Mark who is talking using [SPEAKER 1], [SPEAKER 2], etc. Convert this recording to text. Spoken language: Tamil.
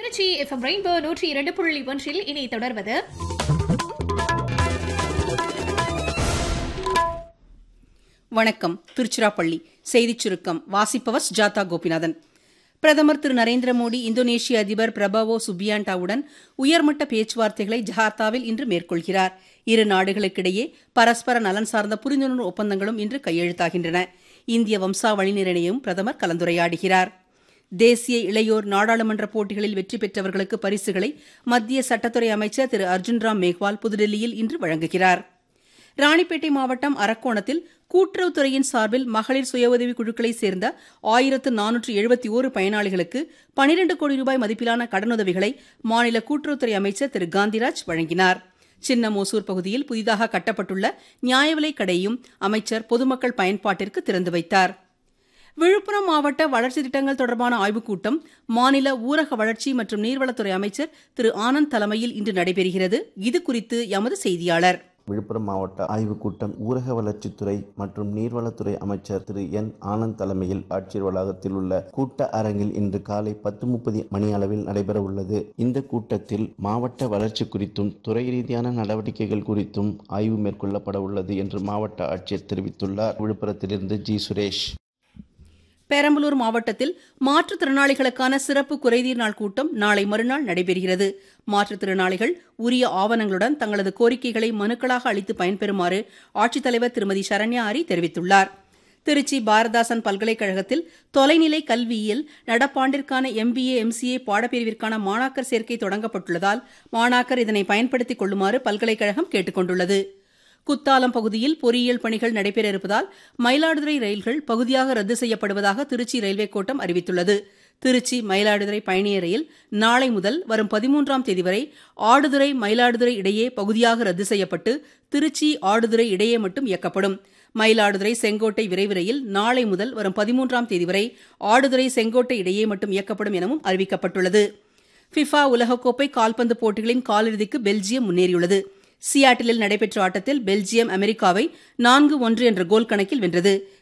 [SPEAKER 1] திருச்சி எஃப்எம் ரெயின்போ நூற்றி இரண்டு புள்ளி ஒன்றில் இனி தொடர்வது
[SPEAKER 2] வணக்கம் திருச்சிராப்பள்ளி செய்திச் சுருக்கம் வாசிப்பவர் ஜாதா கோபிநாதன் பிரதமர் திரு நரேந்திர மோடி இந்தோனேஷிய அதிபர் பிரபாவோ சுபியாண்டாவுடன் உயர்மட்ட பேச்சுவார்த்தைகளை ஜகார்த்தாவில் இன்று மேற்கொள்கிறார் இரு நாடுகளுக்கிடையே பரஸ்பர நலன் சார்ந்த புரிந்துணர்வு ஒப்பந்தங்களும் இன்று கையெழுத்தாகின்றன இந்திய வம்சாவளியினரையும் பிரதமர் கலந்துரையாடுகிறார் தேசிய இளையோர் நாடாளுமன்ற போட்டிகளில் வெற்றி பெற்றவர்களுக்கு பரிசுகளை மத்திய சட்டத்துறை அமைச்சர் திரு அர்ஜுன் ராம் மேக்வால் புதுடெல்லியில் இன்று வழங்குகிறார் ராணிப்பேட்டை மாவட்டம் அரக்கோணத்தில் கூட்டுறவுத்துறையின் சார்பில் மகளிர் சுய உதவி குழுக்களைச் சேர்ந்த ஆயிரத்து நானூற்று எழுபத்தி ஓரு பயனாளிகளுக்கு பனிரண்டு கோடி ரூபாய் மதிப்பிலான கடனுதவிகளை மாநில கூட்டுறவுத்துறை அமைச்சர் திரு காந்திராஜ் வழங்கினார் சின்னமோசூர் பகுதியில் புதிதாக கட்டப்பட்டுள்ள நியாய விலைக் கடையும் அமைச்சர் பொதுமக்கள் பயன்பாட்டிற்கு திறந்து வைத்தார் விழுப்புரம் மாவட்ட வளர்ச்சி திட்டங்கள் தொடர்பான ஆய்வுக் கூட்டம் மாநில ஊரக வளர்ச்சி மற்றும் நீர்வளத்துறை அமைச்சர் திரு ஆனந்த் தலைமையில் இன்று நடைபெறுகிறது இது குறித்து எமது செய்தியாளர்
[SPEAKER 3] விழுப்புரம் மாவட்ட ஆய்வுக் கூட்டம் ஊரக வளர்ச்சித்துறை மற்றும் நீர்வளத்துறை அமைச்சர் திரு என் ஆனந்த் தலைமையில் ஆட்சியர் வளாகத்தில் உள்ள கூட்ட அரங்கில் இன்று காலை பத்து முப்பது மணி அளவில் நடைபெற உள்ளது இந்த கூட்டத்தில் மாவட்ட வளர்ச்சி குறித்தும் துறை ரீதியான நடவடிக்கைகள் குறித்தும் ஆய்வு மேற்கொள்ளப்பட உள்ளது என்று மாவட்ட ஆட்சியர் தெரிவித்துள்ளார் விழுப்புரத்திலிருந்து ஜி சுரேஷ்
[SPEAKER 2] பெரம்பலூர் மாவட்டத்தில் மாற்றுத்திறனாளிகளுக்கான சிறப்பு குறைதீர் நாள் கூட்டம் நாளை மறுநாள் நடைபெறுகிறது மாற்றுத்திறனாளிகள் உரிய ஆவணங்களுடன் தங்களது கோரிக்கைகளை மனுக்களாக அளித்து பயன்பெறுமாறு ஆட்சித்தலைவர் திருமதி சரண்யா ஆரி தெரிவித்துள்ளார் திருச்சி பாரதாசன் பல்கலைக்கழகத்தில் தொலைநிலை கல்வியியல் நடப்பாண்டிற்கான எம்பிஏ எம்சிஏ பாடப்பிரிவிற்கான மாணாக்கர் சேர்க்கை தொடங்கப்பட்டுள்ளதால் மாணாக்கர் இதனை பயன்படுத்திக் கொள்ளுமாறு பல்கலைக்கழகம் கேட்டுக் கொண்டுள்ளது குத்தாலம் பகுதியில் பொறியியல் பணிகள் நடைபெற இருப்பதால் மயிலாடுதுறை ரயில்கள் பகுதியாக ரத்து செய்யப்படுவதாக திருச்சி ரயில்வே கோட்டம் அறிவித்துள்ளது திருச்சி மயிலாடுதுறை பயணியர் ரயில் நாளை முதல் வரும் பதிமூன்றாம் தேதி வரை ஆடுதுறை மயிலாடுதுறை இடையே பகுதியாக ரத்து செய்யப்பட்டு திருச்சி ஆடுதுறை இடையே மட்டும் இயக்கப்படும் மயிலாடுதுறை செங்கோட்டை விரைவு ரயில் நாளை முதல் வரும் பதிமூன்றாம் தேதி வரை ஆடுதுறை செங்கோட்டை இடையே மட்டும் இயக்கப்படும் எனவும் அறிவிக்கப்பட்டுள்ளது ஃபிஃபா உலகக்கோப்பை கால்பந்து போட்டிகளின் காலிறுதிக்கு பெல்ஜியம் முன்னேறியுள்ளது சியாட்டிலில் நடைபெற்ற ஆட்டத்தில் பெல்ஜியம் அமெரிக்காவை நான்கு ஒன்று என்ற கோல் கணக்கில் வென்றது